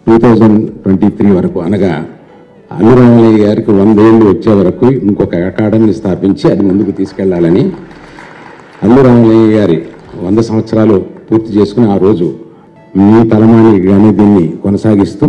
two thousand twenty three వరకు అనగా అల్లు రామలయ్య గారికి వందేళ్ళు వచ్చే వరకు ఇంకొక అకాడమీ స్థాపించి అది ముందుకు తీసుకెళ్లాలని అల్లు రామలయ్య గారి వంద సంవత్సరాలు పూర్తి చేసుకుని ఆ రోజు మీ తలమానికి కానీ దీన్ని కొనసాగిస్తూ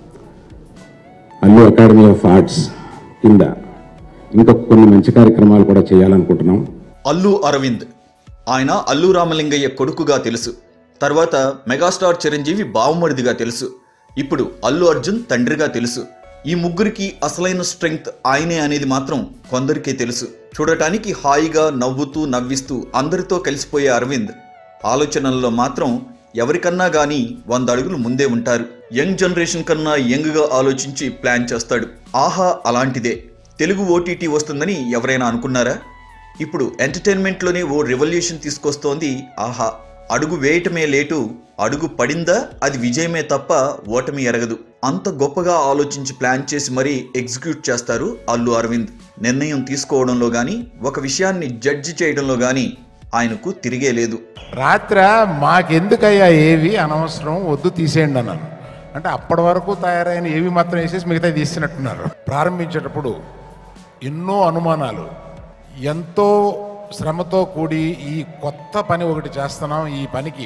అల్లు అకాడమీ ఆఫ్ ఆర్ట్స్ కింద ఇంకా కొన్ని మంచి కార్యక్రమాలు కూడా చేయాలనుకుంటున్నాం అల్లు అరవింద్ ఆయన అల్లు రామలింగయ్య కొడుకుగా తెలుసు తర్వాత మెగాస్టార్ చిరంజీవి బావమరిదిగా తెలుసు ఇప్పుడు అల్లు అర్జున్ తండ్రిగా తెలుసు ఈ ముగ్గురికి అసలైన స్ట్రెంగ్త్ ఆయనే అనేది మాత్రం కొందరికే తెలుసు చూడటానికి హాయిగా నవ్వుతూ నవ్విస్తూ అందరితో కలిసిపోయే అరవింద్ ఆలోచనల్లో మాత్రం ఎవరికన్నా గానీ వంద అడుగులు ముందే ఉంటారు యంగ్ జనరేషన్ కన్నా యంగ్గా ఆలోచించి ప్లాన్ చేస్తాడు ఆహా అలాంటిదే తెలుగు ఓటీటీ వస్తుందని ఎవరైనా అనుకున్నారా ఇప్పుడు ఎంటర్టైన్మెంట్లోనే ఓ రెవల్యూషన్ తీసుకొస్తోంది ఆహా అడుగు వేయటమే లేటు అడుగు పడిందా అది విజయమే తప్ప ఓటమి ఎరగదు అంత గొప్పగా ఆలోచించి ప్లాన్ చేసి మరీ ఎగ్జిక్యూట్ చేస్తారు అల్లు అరవింద్ నిర్ణయం తీసుకోవడంలో గాని ఒక విషయాన్ని జడ్జి చేయడంలో గాని ఆయనకు తిరిగే లేదు రాత్ర మాకెందుకయ్యా ఏవి అనవసరం వద్దు తీసేయండి అన్నాను అంటే అప్పటి వరకు తయారైన ఏవి మాత్రం వేసేసి మిగతా తీసినట్టున్నారు ప్రారంభించేటప్పుడు ఎన్నో అనుమానాలు ఎంతో శ్రమతో కూడి ఈ కొత్త పని ఒకటి చేస్తున్నాం ఈ పనికి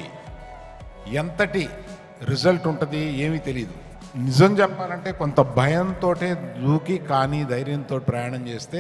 ఎంతటి రిజల్ట్ ఉంటుంది ఏమీ తెలియదు నిజం చెప్పాలంటే కొంత భయంతో దూకి కానీ ధైర్యంతో ప్రయాణం చేస్తే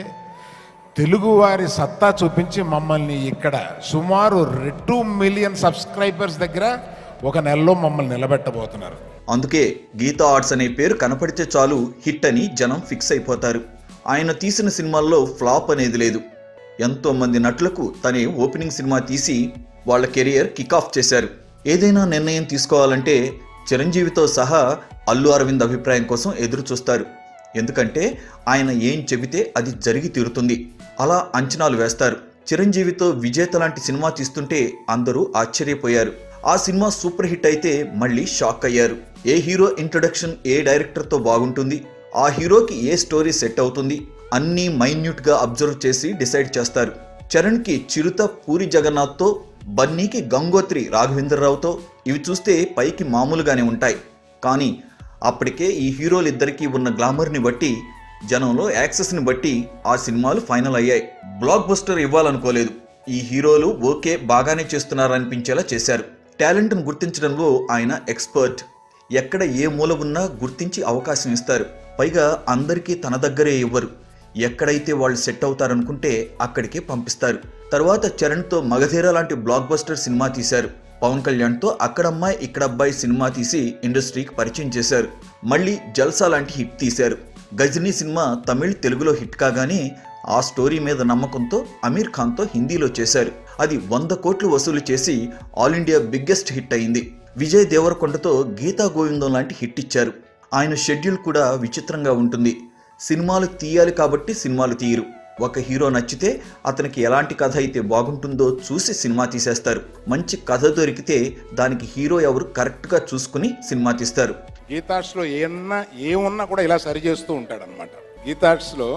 తెలుగువారి సత్తా చూపించి మమ్మల్ని ఇక్కడ సుమారు టూ మిలియన్ సబ్స్క్రైబర్స్ దగ్గర ఒక నెలలో మమ్మల్ని నిలబెట్టబోతున్నారు అందుకే గీతా ఆర్ట్స్ అనే పేరు కనపడితే చాలు హిట్ అని జనం ఫిక్స్ అయిపోతారు ఆయన తీసిన సినిమాల్లో ఫ్లాప్ అనేది లేదు ఎంతో మంది నటులకు తనే ఓపెనింగ్ సినిమా తీసి వాళ్ళ కెరియర్ కిక్ ఆఫ్ చేశారు ఏదైనా నిర్ణయం తీసుకోవాలంటే చిరంజీవితో సహా అల్లు అరవింద్ అభిప్రాయం కోసం ఎదురు చూస్తారు ఎందుకంటే ఆయన ఏం చెబితే అది జరిగి తీరుతుంది అలా అంచనాలు వేస్తారు చిరంజీవితో విజేత లాంటి సినిమా తీస్తుంటే అందరూ ఆశ్చర్యపోయారు ఆ సినిమా సూపర్ హిట్ అయితే మళ్ళీ షాక్ అయ్యారు ఏ హీరో ఇంట్రొడక్షన్ ఏ డైరెక్టర్తో బాగుంటుంది ఆ హీరోకి ఏ స్టోరీ సెట్ అవుతుంది అన్నీ మైన్యూట్గా అబ్జర్వ్ చేసి డిసైడ్ చేస్తారు చరణ్కి చిరుత పూరి జగన్నాథ్తో బన్నీకి గంగోత్రి రాఘవేంద్రరావుతో ఇవి చూస్తే పైకి మామూలుగానే ఉంటాయి కానీ అప్పటికే ఈ హీరోలిద్దరికీ ఉన్న గ్లామర్ని బట్టి జనంలో యాక్సెస్ని బట్టి ఆ సినిమాలు ఫైనల్ అయ్యాయి బ్లాక్ బస్టర్ ఇవ్వాలనుకోలేదు ఈ హీరోలు ఓకే బాగానే చేస్తున్నారనిపించేలా చేశారు టాలెంట్ను గుర్తించడంలో ఆయన ఎక్స్పర్ట్ ఎక్కడ ఏ మూల ఉన్నా గుర్తించి అవకాశం ఇస్తారు పైగా అందరికీ తన దగ్గరే ఇవ్వరు ఎక్కడైతే వాళ్ళు సెట్ అవుతారనుకుంటే అక్కడికే పంపిస్తారు తర్వాత చరణ్తో మగధీర లాంటి బ్లాక్ బస్టర్ సినిమా తీశారు పవన్ కళ్యాణ్తో అక్కడమ్మాయి ఇక్కడ అబ్బాయి సినిమా తీసి ఇండస్ట్రీకి పరిచయం చేశారు మళ్ళీ జల్సా లాంటి హిట్ తీశారు గజనీ సినిమా తమిళ్ తెలుగులో హిట్ కాగానే ఆ స్టోరీ మీద నమ్మకంతో అమీర్ ఖాన్తో హిందీలో చేశారు అది వంద కోట్లు వసూలు చేసి ఆల్ ఇండియా బిగ్గెస్ట్ హిట్ అయింది విజయ్ దేవరకొండతో గీతా గోవిందం లాంటి హిట్ ఇచ్చారు ఆయన షెడ్యూల్ కూడా విచిత్రంగా ఉంటుంది సినిమాలు తీయాలి కాబట్టి సినిమాలు తీయరు ఒక హీరో నచ్చితే అతనికి ఎలాంటి కథ అయితే బాగుంటుందో చూసి సినిమా తీసేస్తారు మంచి కథ దొరికితే దానికి హీరో ఎవరు కరెక్ట్గా చూసుకుని సినిమా తీస్తారు గీతార్ట్స్లో ఏమన్నా ఏమున్నా కూడా ఇలా సరి చేస్తూ ఉంటాడనమాట గీతార్ట్స్లో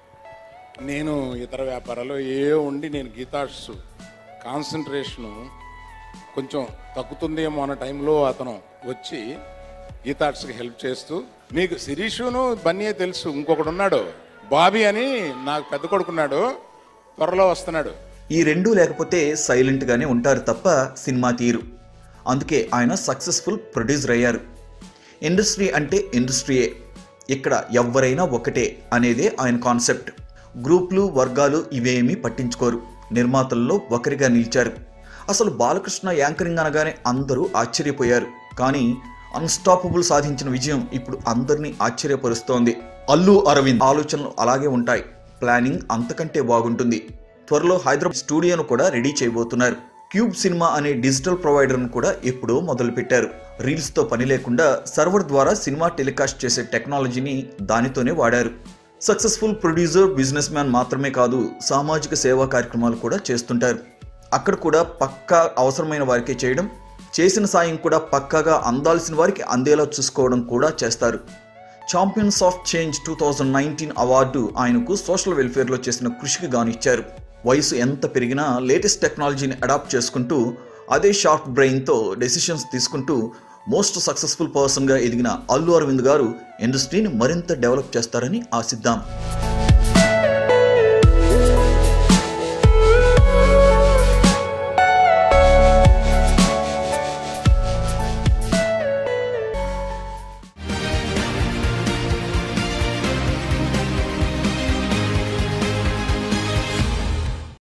నేను ఇతర వ్యాపారాలు ఏ ఉండి నేను గీతార్ట్స్ కాన్సన్ట్రేషను కొంచెం తగ్గుతుందేమో అన్న టైంలో అతను వచ్చి గీతార్ట్స్కి హెల్ప్ చేస్తూ మీకు శిరీషును బన్నీయే తెలుసు ఇంకొకడు ఉన్నాడు బాబీ అని నాకు పెద్ద కొడుకున్నాడు త్వరలో వస్తున్నాడు ఈ రెండూ లేకపోతే సైలెంట్గానే ఉంటారు తప్ప సినిమా తీరు అందుకే ఆయన సక్సెస్ఫుల్ ప్రొడ్యూసర్ అయ్యారు ఇండస్ట్రీ అంటే ఇండస్ట్రీయే ఇక్కడ ఎవరైనా ఒకటే అనేదే ఆయన కాన్సెప్ట్ గ్రూపులు వర్గాలు ఇవేమీ పట్టించుకోరు నిర్మాతల్లో ఒకరిగా నిలిచారు అసలు బాలకృష్ణ యాంకరింగ్ అనగానే అందరూ ఆశ్చర్యపోయారు కానీ అన్స్టాపబుల్ సాధించిన విజయం ఇప్పుడు అందరినీ ఆశ్చర్యపరుస్తోంది అల్లు అరవింద్ ఆలోచనలు అలాగే ఉంటాయి ప్లానింగ్ అంతకంటే బాగుంటుంది త్వరలో హైదరాబాద్ స్టూడియోను కూడా రెడీ చేయబోతున్నారు క్యూబ్ సినిమా అనే డిజిటల్ ప్రొవైడర్ను కూడా ఎప్పుడో మొదలుపెట్టారు రీల్స్తో పని లేకుండా సర్వర్ ద్వారా సినిమా టెలికాస్ట్ చేసే టెక్నాలజీని దానితోనే వాడారు సక్సెస్ఫుల్ ప్రొడ్యూసర్ బిజినెస్ మ్యాన్ మాత్రమే కాదు సామాజిక సేవా కార్యక్రమాలు కూడా చేస్తుంటారు అక్కడ కూడా పక్కా అవసరమైన వారికే చేయడం చేసిన సాయం కూడా పక్కాగా అందాల్సిన వారికి అందేలా చూసుకోవడం కూడా చేస్తారు champions of change two thousand nineteen award ఆయనకు సోషల్ వెల్ఫేర్లో చేసిన కృషికి గాను ఇచ్చారు వయసు ఎంత పెరిగినా లేటెస్ట్ టెక్నాలజీని అడాప్ట్ చేసుకుంటూ అదే షార్ప్ బ్రెయిన్తో డెసిషన్స్ తీసుకుంటూ మోస్ట్ సక్సెస్ఫుల్ పర్సన్గా ఎదిగిన అల్లు అరవింద్ గారు ఇండస్ట్రీని మరింత డెవలప్ చేస్తారని ఆశిద్దాం